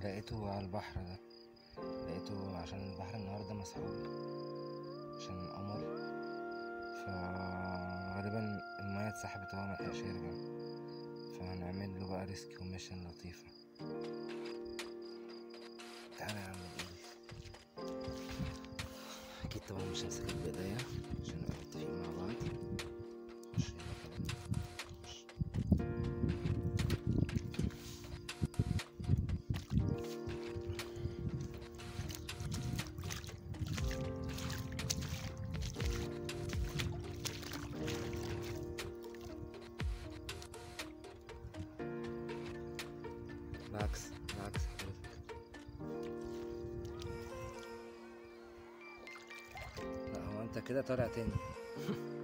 لقيته على البحر ده لقيته عشان البحر النهاردة مسحوب عشان القمر فغالبا المياه اتسحبت وهو ملحقش يرجع فهنعمل له بقى ريسكيو ميشن لطيفة تعالى يا عم ايدي اكيد طبعا مش همسكك بايديا عشان نبقى متفقين مع بعض خش يلا كده خش بالعكس بالعكس حضرتك لا هو انت كده طالع تاني